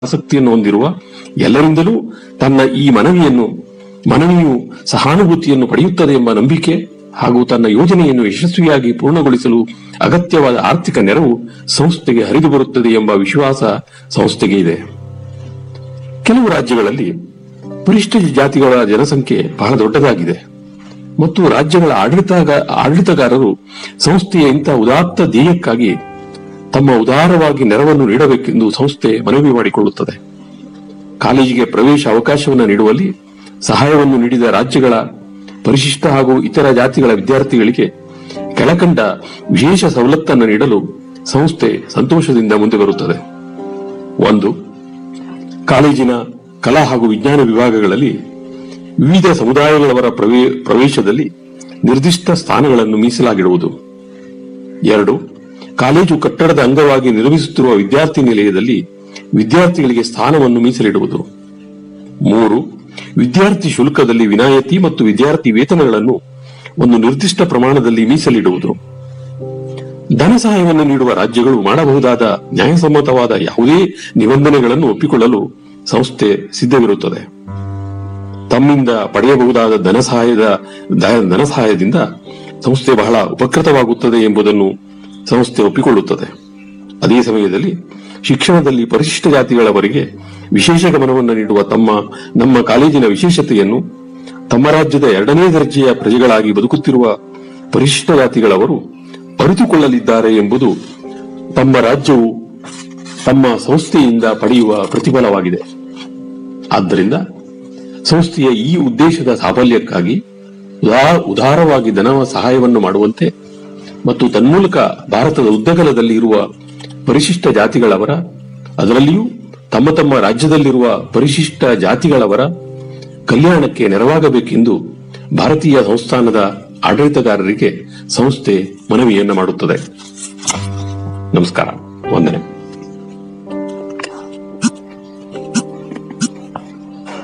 ಆಸಕ್ತಿಯನ್ನು ಹೊಂದಿರುವ ಎಲ್ಲರಿಂದಲೂ ತನ್ನ ಈ ಮನವಿಯನ್ನು ಮನವಿಯು ಸಹಾನುಭೂತಿಯನ್ನು ಪಡೆಯುತ್ತದೆ ಎಂಬ ನಂಬಿಕೆ ಹಾಗೂ ತನ್ನ ಯೋಜನೆಯನ್ನು ಯಶಸ್ವಿಯಾಗಿ ಪೂರ್ಣಗೊಳಿಸಲು ಅಗತ್ಯವಾದ ಆರ್ಥಿಕ ನೆರವು ಸಂಸ್ಥೆಗೆ ಹರಿದು ಬರುತ್ತದೆ ಎಂಬ ವಿಶ್ವಾಸ ಸಂಸ್ಥೆಗೆ ಇದೆ ಕೆಲವು ರಾಜ್ಯಗಳಲ್ಲಿ ಪರಿಶಿಷ್ಟ ಜಾತಿಗಳ ಜನಸಂಖ್ಯೆ ಬಹಳ ದೊಡ್ಡದಾಗಿದೆ ಮತ್ತು ರಾಜ್ಯಗಳ ಆಡಳಿತ ಆಡಳಿತಗಾರರು ಸಂಸ್ಥೆಯ ಇಂಥ ಉದಾತ್ತ ಧ್ಯೇಯಕ್ಕಾಗಿ ತಮ್ಮ ಉದಾರವಾಗಿ ನೆರವನ್ನು ನೀಡಬೇಕೆಂದು ಸಂಸ್ಥೆ ಮನವಿ ಮಾಡಿಕೊಳ್ಳುತ್ತದೆ ಕಾಲೇಜಿಗೆ ಪ್ರವೇಶ ಅವಕಾಶವನ್ನು ನೀಡುವಲ್ಲಿ ಸಹಾಯವನ್ನು ನೀಡಿದ ರಾಜ್ಯಗಳ ಪರಿಶಿಷ್ಟ ಹಾಗೂ ಇತರ ಜಾತಿಗಳ ವಿದ್ಯಾರ್ಥಿಗಳಿಗೆ ಕೆಳಕಂಡ ವಿಶೇಷ ಸವಲತ್ತನ್ನು ನೀಡಲು ಸಂಸ್ಥೆ ಸಂತೋಷದಿಂದ ಮುಂದೆ ಬರುತ್ತದೆ ಒಂದು ಕಾಲೇಜಿನ ಕಲಾ ಹಾಗೂ ವಿಜ್ಞಾನ ವಿಭಾಗಗಳಲ್ಲಿ ವಿವಿಧ ಸಮುದಾಯಗಳವರ ಪ್ರವೇ- ಪ್ರವೇಶದಲ್ಲಿ ನಿರ್ದಿಷ್ಟ ಸ್ಥಾನಗಳನ್ನು ಮೀಸಲಾಗಿಡುವುದು ಎರಡು ಕಾಲೇಜು ಕಟ್ಟಡದ ಅಂಗವಾಗಿ ನಿರ್ಮಿಸುತ್ತಿರುವ ವಿದ್ಯಾರ್ಥಿ ನಿಲಯದಲ್ಲಿ ವಿದ್ಯಾರ್ಥಿಗಳಿಗೆ ಸ್ಥಾನವನ್ನು ಮೀಸಲಿಡುವುದು ಮೂರು ವಿದ್ಯಾರ್ಥಿ ಶುಲ್ಕದಲ್ಲಿ ವಿನಾಯಿತಿ ಮತ್ತು ವಿದ್ಯಾರ್ಥಿ ವೇತನಗಳನ್ನು ಒಂದು ನಿರ್ದಿಷ್ಟ ಪ್ರಮಾಣದಲ್ಲಿ ಮೀಸಲಿಡುವುದು ಧನ ಸಹಾಯವನ್ನು ನೀಡುವ ರಾಜ್ಯಗಳು ಮಾಡಬಹುದಾದ ನ್ಯಾಯಸಮ್ಮತವಾದ ಯಾವುದೇ ನಿಬಂಧನೆಗಳನ್ನು ಒಪ್ಪಿಕೊಳ್ಳಲು ಸಂಸ್ಥೆ ಸಿದ್ಧವಿರುತ್ತದೆ ತಮ್ಮಿಂದ ಪಡೆಯಬಹುದಾದ ಧನ ಸಹಾಯದ ದ- ಧನ ಸಹಾಯದಿಂದ ಸಂಸ್ಥೆ ಬಹಳ ಉಪಕೃತವಾಗುತ್ತದೆ ಎಂಬುದನ್ನು ಸಂಸ್ಥೆ ಒಪ್ಪಿಕೊಳ್ಳುತ್ತದೆ ಅದೇ ಸಮಯದಲ್ಲಿ ಶಿಕ್ಷಣದಲ್ಲಿ ಪರಿಶಿಷ್ಟ ಜಾತಿಗಳವರಿಗೆ ವಿಶೇಷ ಗಮನವನ್ನು ನೀಡುವ ತಮ್ಮ ನಮ್ಮ ಕಾಲೇಜಿನ ವಿಶೇಷತೆಯನ್ನು ತಮ್ಮ ರಾಜ್ಯದ ಎರಡನೇ ದರ್ಜೆಯ ಪ್ರಜೆಗಳಾಗಿ ಬದುಕುತ್ತಿರುವ ಪರಿಶಿಷ್ಟ ಜಾತಿಗಳವರು ಅರಿತುಕೊಳ್ಳಲಿದ್ದಾರೆ ಎಂಬುದು ತಮ್ಮ ರಾಜ್ಯವು ತಮ್ಮ ಸಂಸ್ಥೆಯಿಂದ ಪಡೆಯುವ ಪ್ರತಿಫಲವಾಗಿದೆ ಆದ್ದರಿಂದ ಸಂಸ್ಥೆಯ ಈ ಉದ್ದೇಶದ ಸಾಫಲ್ಯಕ್ಕಾಗಿ ಉದಾ- ಉದಾರವಾಗಿ ಧನ ಸಹಾಯವನ್ನು ಮಾಡುವಂತೆ ಮತ್ತು ತನ್ಮೂಲಕ ಭಾರತದ ಉದ್ದಗಲದಲ್ಲಿ ಇರುವ ಪರಿಶಿಷ್ಟ ಜಾತಿಗಳವರ ಅದರಲ್ಲಿಯೂ ತಮ್ಮ ತಮ್ಮ ರಾಜ್ಯದಲ್ಲಿರುವ ಪರಿಶಿಷ್ಟ ಜಾತಿಗಳವರ ಕಲ್ಯಾಣಕ್ಕೆ ನೆರವಾಗಬೇಕೆಂದು ಭಾರತೀಯ ಸಂಸ್ಥಾನದ ಆಡಳಿತಗಾರರಿಗೆ ಸಂಸ್ಥೆ ಮನವಿಯನ್ನು ಮಾಡುತ್ತದೆ ನಮಸ್ಕಾರ ವಂದನೆ